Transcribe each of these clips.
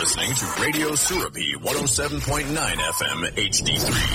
listening to Radio Surabi 107.9 FM HD3.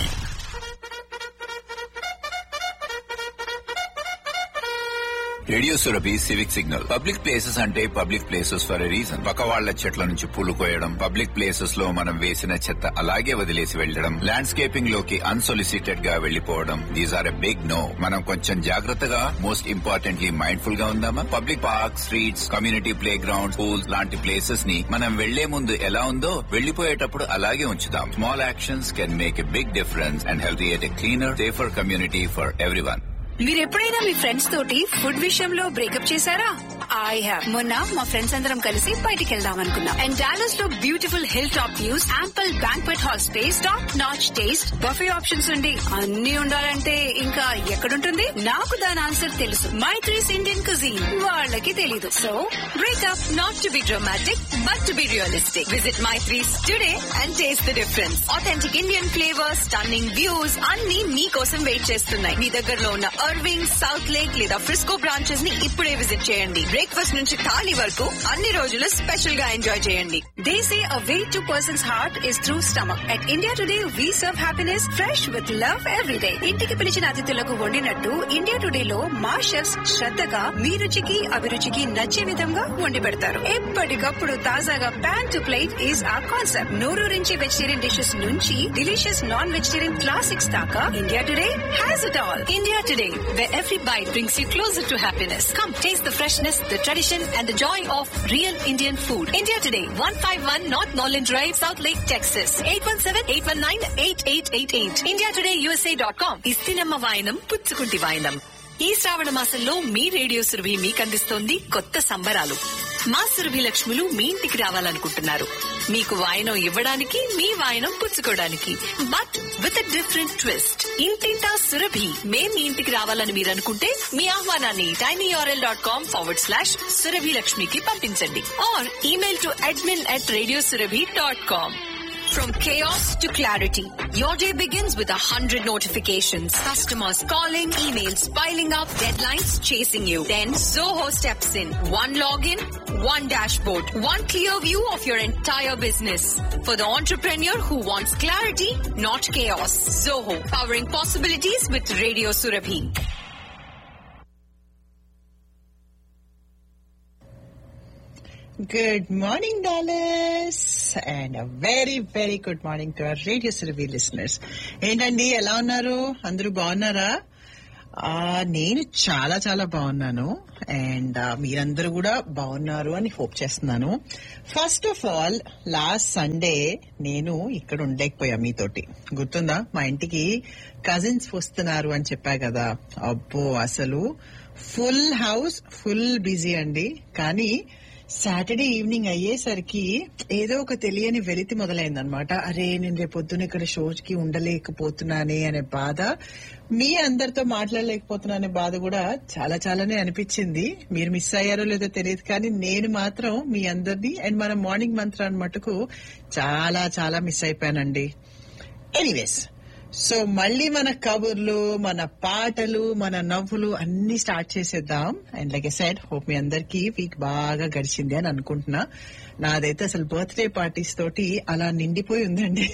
Radio Surabhi civic signal public places అంటే public places for a reason పక్క వాళ్ల చెట్ల నుంచి పూలు కోయడం పబ్లిక్ ప్లేసెస్ లో మనం వేసిన చెత్త అలాగే వదిలేసి వెళ్లడం ల్యాండ్స్కేపింగ్ లోకి అన్సొలిసిటెడ్ గా వెళ్లిపోవడం these are a big no మనం కొంచెం జాగ్రత్తగా మోస్ట్ ఇంపార్టెంట్లీ మైండ్ఫుల్ గా ఉందామా public park streets community play ground schools లాంటి ప్లేసెస్ ని మనం వెళ్లే ముందు ఎలా ఉందో వెళ్లిపోయేటప్పుడు అలాగే ఉంచుదాం small actions can make a big difference and help create a cleaner safer community for everyone మీరు ఎప్పుడైనా మీ ఫ్రెండ్స్ తోటి ఫుడ్ విషయంలో బ్రేకప్ చేశారా ఐ హావ్ మొన్న మా ఫ్రెండ్స్ అందరం కలిసి బయటికి వెళ్దాం అనుకున్నాం అండ్ డాలస్ లో beautiful hill top views ample banquet hall space top notch taste buffet options ఉండి అన్ని ఉండాలంటే ఇంకా ఎక్కడుంటుంది నాకు దాని ఆన్సర్ తెలుసు మై ట్రీస్ ఇండియన్ కుజీన్ వాళ్ళకి తెలీదు so breakup not to be dramatic but to be realistic visit my trees today and taste the difference authentic Indian flavours stunning views అన్ని మీకోసం వెయిట్ చేస్తున్నాయి మీ దగ్గరలో ఉన్న అర్వింగ్ సౌత్ లేక్ లేదా Frisco branches ని ఇప్పుడే విజిట్ చేయండి బ్రేక్ఫాస్ట్ నుంచి థాలీ వరకు అన్ని రోజులు స్పెషల్ గా ఎంజాయ్ చేయండి they say a way to person's heart is through stomach at India Today we serve happiness fresh with love every day ఇంటికి పిలిచిన అతిథులకు వండినట్టు ఇండియా టుడే లో మా షెఫ్స్ శ్రద్ధగా మీ రుచికి అభిరుచికి నచ్చే విధంగా వండి పెడతారు ఎప్పటికప్పుడు తాజాగా pan to plate is our concept నోరూరించి వెజిటేరియన్ డిషెస్ నుంచి డిలీషియస్ నాన్ వెజిటేరియన్ క్లాసిక్స్ దాకా India Today has it all India Today where every bite brings you closer to happiness. Come taste the freshness, the tradition, and the joy of real Indian food. India Today, 151 North Norland Drive, South Lake, Texas. 817-819-8888. IndiaTodayUSA.com. ఇస్తినమ్మ వాయనం పుచ్చుకుంటి వాయనం ఈ శ్రావణ మాసంలో మీ radio Surabhi మీకు అందిస్తోంది కొత్త సంబరాలు మా సురభి లక్ష్ములు మీ ఇంటికి రావాలనుకుంటున్నారు మీకు వాయనం ఇవ్వడానికి మీ వాయనం పుచ్చుకోవడానికి బట్ విత్ డిఫరెంట్ ట్విస్ట్ ఇంటింటా సురభి మేం మీ ఇంటికి రావాలని మీరు అనుకుంటే మీ ఆహ్వానాన్ని tinyurl dot com forward slash Surabhi లక్ష్మికి పంపించండి or email to admin at radio Surabhi dot com From chaos to clarity, your day begins with a hundred notifications. Customers calling, emails piling up, deadlines chasing you. Then Zoho steps in. One login, one dashboard, one clear view of your entire business. For the entrepreneur who wants clarity, not chaos. Zoho, powering possibilities with Radio Surabhi. Good morning, Dallas. And a very, very good morning to our Radio Survey listeners. ఏంటండి ఎలా ఉన్నారు అందరూ బాగున్నారా ఆ, నేను చాలా చాలా బాగున్నాను అండ్ మీరందరూ కూడా బాగున్నారు అని హోప్ చేస్తున్నాను first of all last Sunday నేను ఇక్కడ ఉండలేకపోయా మీతోటి గుర్తుందా మా ఇంటికి కజిన్స్ వస్తున్నారు అని చెప్పా కదా అబ్బో అసలు ఫుల్ హౌస్ ఫుల్ బిజీ అండి కానీ సాటర్డే ఈవినింగ్ అయ్యేసరికి ఏదో ఒక తెలియని వెలితి మొదలైందనమాట అరే నేను రేపు పొద్దున ఇక్కడ షోకి ఉండలేకపోతున్నానే అనే బాధ మీ అందరితో మాట్లాడలేకపోతున్నానే బాధ కూడా చాలా చాలానే అనిపించింది మీరు మిస్ అయ్యారో లేదో తెలియదు కానీ నేను మాత్రం మీ అందరినీ అండ్ మన మార్నింగ్ మంత్రాన్ని మటుకు చాలా చాలా మిస్ అయిపోయానండి ఎనీవేస్ సో మళ్ళీ మన కబుర్లు మన పాటలు మన నవ్వులు అన్ని స్టార్ట్ చేసేద్దాం and like a said hope మీ అందరికి వీక్ బాగా గడిచింది అని అనుకుంటున్నా నాదైతే అసలు బర్త్డే పార్టీస్ తోటి అలా నిండిపోయి ఉందండి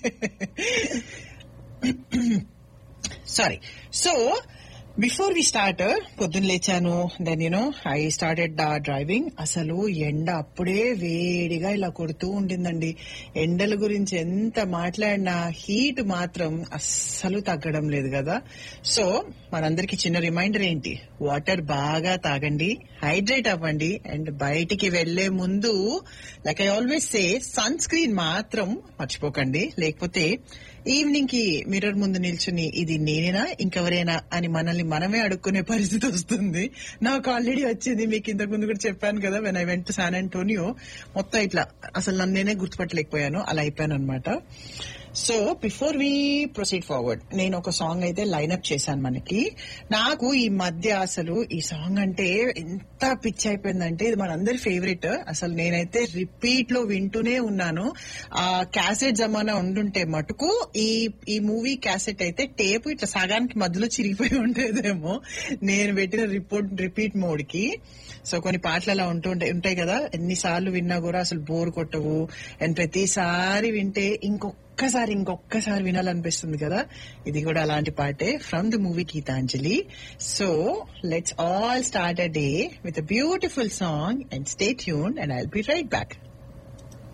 sorry so before we start పొద్దున్న లేచాను then you know I started driving అసలు ఎండ అప్పుడే వేడిగా ఇలా కొడుతూ ఉండిందండి ఎండల గురించి ఎంత మాట్లాడినా హీట్ మాత్రం అస్సలు తగ్గడం లేదు కదా సో మనందరికి చిన్న రిమైండర్ ఏంటి వాటర్ బాగా తాగండి హైడ్రేట్ అవ్వండి అండ్ బయటికి వెళ్లే ముందు like I always say sunscreen మాత్రం మర్చిపోకండి లేకపోతే ఈవినింగ్ కి మిర్రర్ ముందు నిల్చుని ఇది నేనేనా ఇంకెవరైనా అని మనల్ని మనమే అడుక్కునే పరిస్థితి వస్తుంది నాకు ఆల్రెడీ వచ్చింది మీకు ఇంతకు ముందు కూడా చెప్పాను కదా when I went San Antonio మొత్తం ఇట్లా అసలు నన్ను నేనే గుర్తుపట్టలేకపోయాను అలా అయిపోయాను అనమాట so before we proceed forward నేను ఒక సాంగ్ అయితే లైన్అప్ చేశాను మనకి నాకు ఈ మధ్య అసలు ఈ సాంగ్ అంటే ఎంత ఎంత పిచ్చి అయిపోయిందంటే ఇది మనందరి ఫేవరెట్ అసలు నేనైతే రిపీట్ లో వింటూనే ఉన్నాను ఆ క్యాసెట్ జమానా ఉండుంటే మటుకు ఈ ఈ మూవీ క్యాసెట్ అయితే టేప్ ఇట్లా సగానికి మధ్యలో చిరిగిపోయి ఉండేదేమో నేను పెట్టిన రిపోర్ట్ రిపీట్ మోడ్ కి సో కొన్ని పాటలు అలా ఉంటూ ఉంటాయి ఉంటాయి కదా ఎన్నిసార్లు విన్నా కూడా అసలు బోర్ కొట్టవు అండ్ ప్రతిసారి వింటే ఇంకొక్కసారి ఇంకొక్కసారి వినాలనిపిస్తుంది కదా ఇది కూడా అలాంటి పాటే from the movie Gitanjali so let's all start a day with a beautiful song and stay tune and I'll be right back